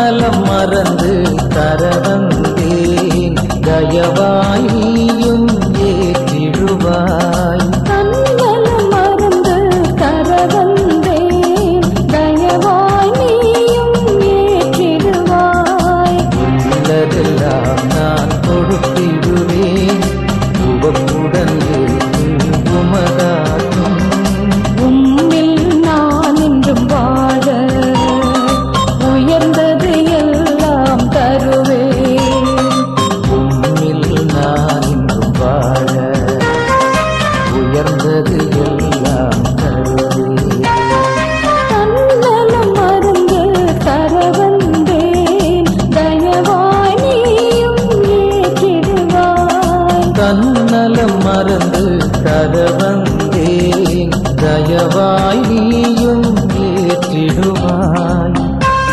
தன்னலம் மறந்து தர வந்தேன் தயவாய் நீயும் ஏற்றிடுவாய் தன்னலம் மறந்து தர வந்தேன் தயவாய் நீயும் ஏற்றிடுவாய் உள்ளதெல்லாம் நான் கொடுத்திடுவேன் உவப்புடன் ஏற்று உமதாக்கும் உம்மில் நான் என்றும் வாழ உயர்ந்தது எல்லாம் தருவேன் உம்மில் நான் இன்றும் வாழ உயர்ந்தது எல்லாம் தருவேன் தன்னலம் மறந்து தர வந்தேன் தயவாய் நீயும் ஏற்றிடுவாய் தன்னலம் மறந்து தர வந்தேன் தயவாய் நீயும் ஏற்றிடுவாய்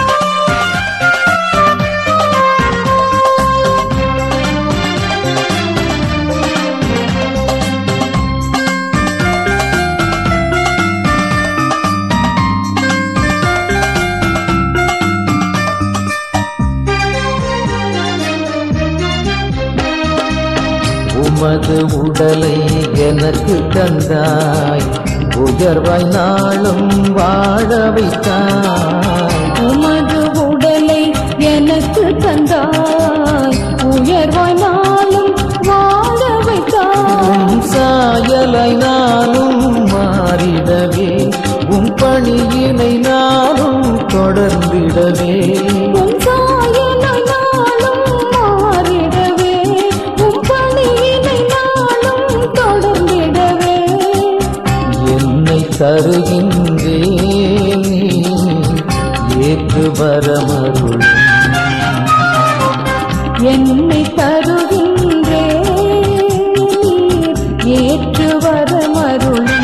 உமது உடலை எனக்கு தந்தாய் உயர்வாய் நாளும் வாழ வைத்தாய் உமது உடலை எனக்கு தந்தாய் உயர்வாய் நாளும் வாழ வைத்தாய் உம் சாயலை நானும் மாறிடவே உம் பணியினை நானும் தொடர்ந்திடவே உன் சாயலை நாளும் மாறிடவே உன் பணியினை நாளும் தொடர்ந்திடவே என்னை தருகின்றேன் நீ ஏற்று வரமருள் என்னை தருகின்றேன் ஏற்று வரமருளும்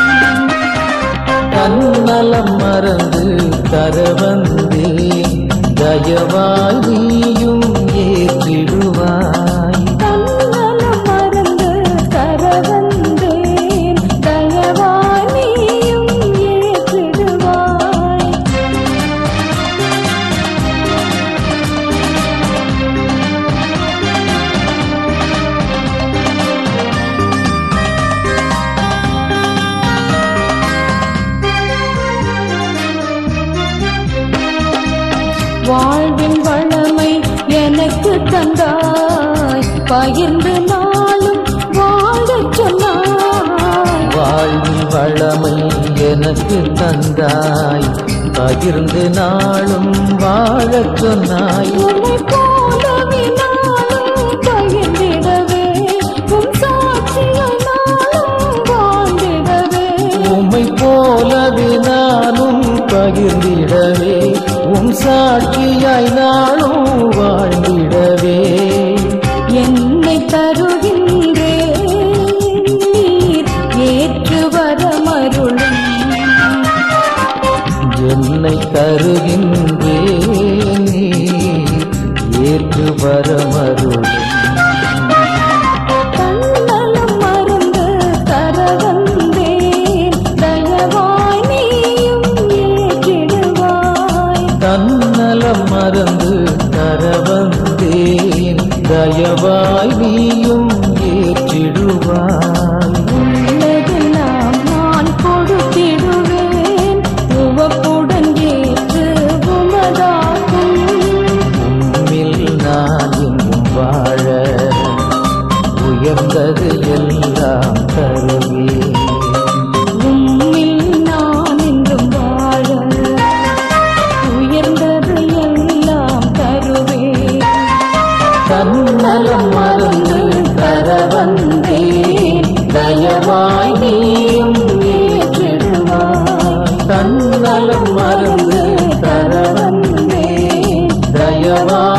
தன்னலம் மறந்து தர வந்தேன் தயவாய் நீயும் ஏற்றிடுவாய் தன்னலம் மறந்து தர வந்தேன் தயவாய் நீயும் ஏற்றிடுவாய் வாழ்வின் வளமை எனக்கு தந்தாய் பகிர்ந்து நாளும் வாழச் சொன்னாய் வாழ்வில் வளமை எனக்கு தந்தாய் பகிர்ந்து நாளும் வாழச் சொன்னாய் உன்னை போலவே நாளும் பகிர்ந்திடவே உன் சாட்சியாய் நாளும் வாழ்ந்திடவே உம்மை போலவே நானும் பகிர்ந்திடவே உம் சாட்சியாய் நானும் வாழ்ந்திடவே என்னை தருகின்றேன் நீர் ஏற்று வரமருளும் என்னை தருகின்றேன் நீ ஏற்று வரமருளும் தன்னலம் மறந்து தர வந்தேன் தயவாய் நீயும் ஏற்றிடுவாய் தன்னலம் மறந்து தர வந்தேன் தயவாய் நீயும் ஏற்றிடுவாய் உள்ளதெல்லாம் நான் கொடுத்திடுவேன் உவப்புடன் ஏற்று உமதாக்கும் உம்மில் நான் எங்கும் வாழ உயர்ந்தது எல்லாம் தருவேன் உம்மில் நான் என்றும் வாழ உயர்ந்தது எல்லாம் தருவேன் தன்னலம் மறந்து தர வந்தேன் தயவாய் நீயும் ஏற்றிடுவாய் தன்னலம் மறந்து தர வந்தேன் தயவாய்